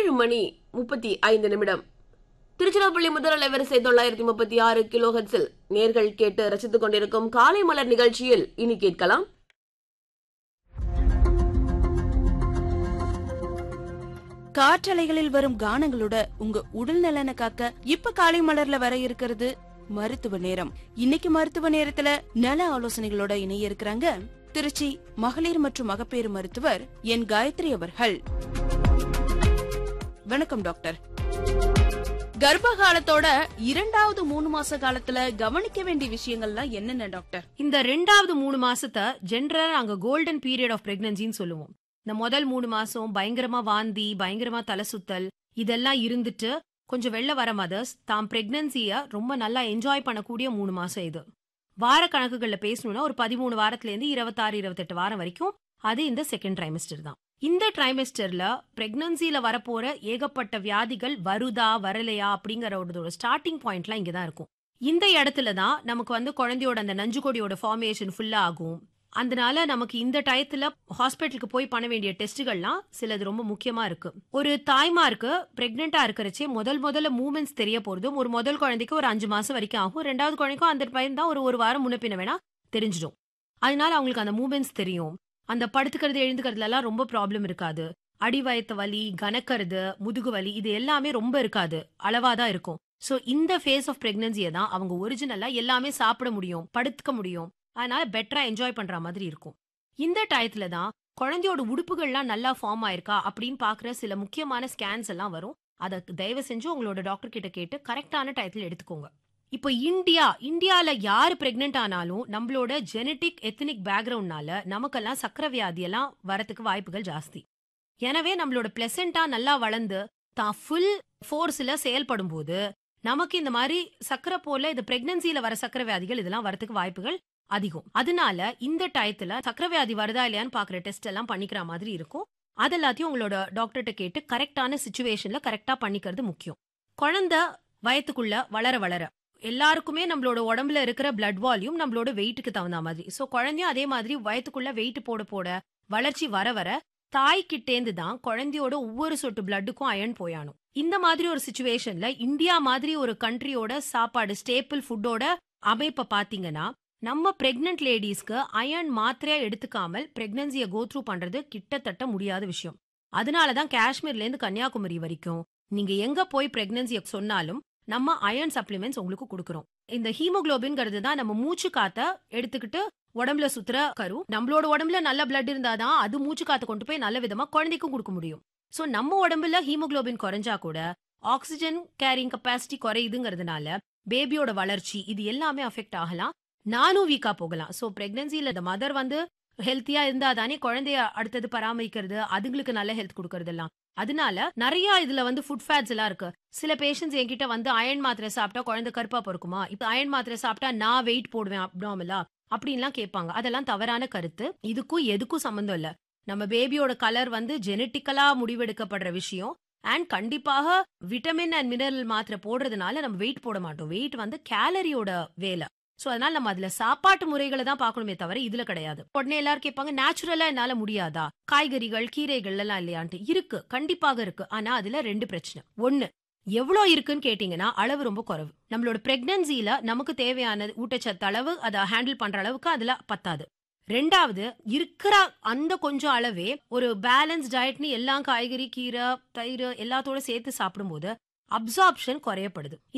ஏழு மணி முப்பத்தி ஐந்து நிமிடம் திருச்சிராப்பள்ளி முதல் அலைவரிசை தொள்ளாயிரத்தி முப்பத்தி ஆறு கிலோ ஹெட்ஸில் நேர்கள் கேட்டு ரசித்துக் கொண்டிருக்கும் காலை மலர் நிகழ்ச்சியில் இனி கேட்கலாம் காற்றலைகளில் வரும் கானங்களோட உங்க உடல் நலனை காக்க இப்ப காலை மலர்ல வர இருக்கிறது மருத்துவ நேரம் இன்னைக்கு மருத்துவ நேரத்துல நல ஆலோசனைகளோட இணைய இருக்கிறாங்க திருச்சி மகளிர் மற்றும் மகப்பேறு மருத்துவர் என் காயத்ரி அவர்கள் வணக்கம் டாக்டர் கர்ப்ப காலத்தோட இரண்டாவது மூணு மாச காலத்துல கவனிக்க வேண்டிய விஷயங்கள்லாம் என்னென்ன டாக்டர் இந்த ரெண்டாவது மூணு மாசத்தை ஜென்ரலா நாங்க கோல்டன் பீரியட் ஆஃப் பிரெக்னன்சின்னு சொல்லுவோம் இந்த முதல் மூணு மாசம் பயங்கரமா வாந்தி பயங்கரமா தலை சுத்தல் இதெல்லாம் இருந்துட்டு கொஞ்சம் வெளில வர மதர்ஸ் தாம் பிரெக்னன்சிய ரொம்ப நல்லா என்ஜாய் பண்ணக்கூடிய மூணு மாசம் இது வார கணக்குகள்ல பேசணும்னா ஒரு பதிமூணு வாரத்துல இருந்து இருபத்தாறு இருபத்தெட்டு வாரம் வரைக்கும் அது இந்த செகண்ட் ட்ரைமெஸ்டர் தான் இந்த ட்ரைமெஸ்டர்ல பிரெக்னன்சில வரப்போற ஏகப்பட்ட வியாதிகள் வருதா வரலையா அப்படிங்கிற ஒரு ஸ்டார்டிங் பாயிண்ட்லாம் இங்க தான் இருக்கும் இந்த இடத்துல தான் நமக்கு வந்து குழந்தையோட அந்த நஞ்சுக்கொடியோட ஃபார்மேஷன் ஃபுல்லா ஆகும் அதனால நமக்கு இந்த டயத்துல ஹாஸ்பிட்டலுக்கு போய் பண்ண வேண்டிய டெஸ்ட்டுகள்லாம் சிலது ரொம்ப முக்கியமா இருக்கு ஒரு தாய்மாருக்கு பிரெக்னெண்டா இருக்கிறச்சே முதல் முதல்ல மூமெண்ட்ஸ் தெரிய போறதும் ஒரு முதல் குழந்தைக்கு ஒரு அஞ்சு மாசம் வரைக்கும் ஆகும் ரெண்டாவது குழந்தைக்கும் அந்த பையன் தான் ஒரு ஒரு வாரம் முன்ன பின்ன வேணா தெரிஞ்சிடும் அதனால அவங்களுக்கு அந்த மூமெண்ட்ஸ் தெரியும் அந்த படுத்துக்கிறது எழுந்துக்கிறதுல எல்லாம் ரொம்ப ப்ராப்ளம் இருக்காது அடிவயத்து வலி கனக்கிறது முதுகு வலி இது எல்லாமே ரொம்ப இருக்காது அளவா தான் இருக்கும் சோ இந்த ஃபேஸ் ஆஃப் பிரெக்னன்சியை தான் அவங்க ஒரிஜினலா எல்லாமே சாப்பிட முடியும் படுத்துக்க முடியும் அதனால பெட்டரா என்ஜாய் பண்ற மாதிரி இருக்கும் இந்த டயத்துல தான் குழந்தையோட உடுப்புகள்லாம் நல்லா ஃபார்ம் ஆயிருக்கா அப்படின்னு பாக்குற சில முக்கியமான ஸ்கேன்ஸ் எல்லாம் வரும் அதை தயவு செஞ்சு உங்களோட டாக்டர் கிட்ட கேட்டு கரெக்டான டயத்துல எடுத்துக்கோங்க இப்போ இந்தியா இந்தியால யாரு பிரெக்னென்ட் ஆனாலும் நம்மளோட ஜெனட்டிக் எத்தனிக் பேக்ரவுண்ட்னால நமக்கெல்லாம் சக்கர வியாதி எல்லாம் வரத்துக்கு வாய்ப்புகள் ஜாஸ்தி எனவே நம்மளோட பிளசண்டா நல்லா வளர்ந்து தான் ஃபுல் ஃபோர்ஸ்ல செயல்படும் போது நமக்கு இந்த மாதிரி சக்கரை போல இது பிரெக்னன்சில வர சக்கர வியாதிகள் இதெல்லாம் வரதுக்கு வாய்ப்புகள் அதிகம் அதனால இந்த டயத்துல சக்கர வியாதி வருதா இல்லையான்னு பாக்குற டெஸ்ட் எல்லாம் பண்ணிக்கிற மாதிரி இருக்கும் அது எல்லாத்தையும் உங்களோட டாக்டர்கிட்ட கேட்டு கரெக்டான சுச்சுவேஷன்ல கரெக்டா பண்ணிக்கிறது முக்கியம் குழந்தை வயத்துக்குள்ள வளர வளர எல்லாருக்குமே நம்மளோட உடம்புல இருக்கிற பிளட் வால்யூம் நம்மளோட வெயிட்டுக்கு தகுந்த மாதிரி சோ குழந்தையும் அதே மாதிரி வயத்துக்குள்ள வெயிட் போட போட வளர்ச்சி வர வர தாய்கிட்டேந்து தான் குழந்தையோட ஒவ்வொரு சொட்டு பிளட்டுக்கும் அயன் போயானும் இந்த மாதிரி ஒரு சுச்சுவேஷன்ல இந்தியா மாதிரி ஒரு கண்ட்ரியோட சாப்பாடு ஸ்டேபிள் ஃபுட்டோட அமைப்பை பாத்தீங்கன்னா நம்ம பிரெக்னென்ட் லேடிஸ்க்கு அயன் மாத்திரையா எடுத்துக்காமல் பிரெக்னன்சியை கோ த்ரூ பண்றது கிட்டத்தட்ட முடியாத விஷயம் அதனாலதான் காஷ்மீர்ல இருந்து கன்னியாகுமரி வரைக்கும் நீங்க எங்க போய் பிரெக்னன்சியை சொன்னாலும் நம்ம அயன் சப்ளிமெண்ட்ஸ் உங்களுக்கு கொடுக்குறோம் இந்த ஹீமோகுளோபின்ங்கிறது தான் நம்ம மூச்சு காத்த எடுத்துக்கிட்டு உடம்புல சுத்துற கரு நம்மளோட உடம்புல நல்ல பிளட் இருந்தாதான் அது மூச்சு காத்த கொண்டு போய் நல்ல விதமா குழந்தைக்கும் கொடுக்க முடியும் சோ நம்ம உடம்புல ஹீமோகுளோபின் குறைஞ்சா கூட ஆக்சிஜன் கேரிங் கெப்பாசிட்டி குறையுதுங்கிறதுனால பேபியோட வளர்ச்சி இது எல்லாமே அஃபெக்ட் ஆகலாம் நானும் வீக்கா போகலாம் சோ பிரெக்னன்சில இந்த மதர் வந்து ஹெல்த்தியா இருந்தா தானே குழந்தைய அடுத்தது பராமரிக்கிறது அதுங்களுக்கு நல்ல ஹெல்த் கொடுக்கறது எல்லாம் அதனால நிறைய இதுல வந்து ஃபுட் ஃபேட்ஸ் எல்லாம் இருக்கு சில பேஷண்ட்ஸ் என்கிட்ட வந்து அயன் மாத்திரை சாப்பிட்டா குழந்தை கருப்பா பொறுக்குமா இப்ப அயன் மாத்திரை சாப்பிட்டா நான் வெயிட் போடுவேன் அப்டாமலா அப்படின்லாம் கேட்பாங்க அதெல்லாம் தவறான கருத்து இதுக்கும் எதுக்கும் சம்மந்தம் இல்ல நம்ம பேபியோட கலர் வந்து ஜெனட்டிக்கலா முடிவெடுக்கப்படுற விஷயம் அண்ட் கண்டிப்பாக விட்டமின் அண்ட் மினரல் மாத்திரை போடுறதுனால நம்ம வெயிட் போட மாட்டோம் வெயிட் வந்து கேலரியோட வேலை சோ அதனால நம்ம அதுல சாப்பாட்டு முறைகளை தான் பார்க்கணுமே தவிர இதுல கிடையாது உடனே எல்லாரும் கேட்பாங்க நேச்சுரலா என்னால முடியாதா காய்கறிகள் கீரைகள் எல்லாம் இல்லையான்ட்டு இருக்கு கண்டிப்பாக இருக்கு ஆனா அதுல ரெண்டு பிரச்சனை ஒண்ணு எவ்வளவு இருக்குன்னு கேட்டீங்கன்னா அளவு ரொம்ப குறைவு நம்மளோட பிரெக்னன்சில நமக்கு தேவையான ஊட்டச்சத்து அளவு அதை ஹேண்டில் பண்ற அளவுக்கு அதுல பத்தாது ரெண்டாவது இருக்கிற அந்த கொஞ்சம் அளவே ஒரு பேலன்ஸ் டயட்னு எல்லா காய்கறி கீரை தயிர் எல்லாத்தோட சேர்த்து சாப்பிடும்போது அப்சார்ப்ஷன் குறையப்படுது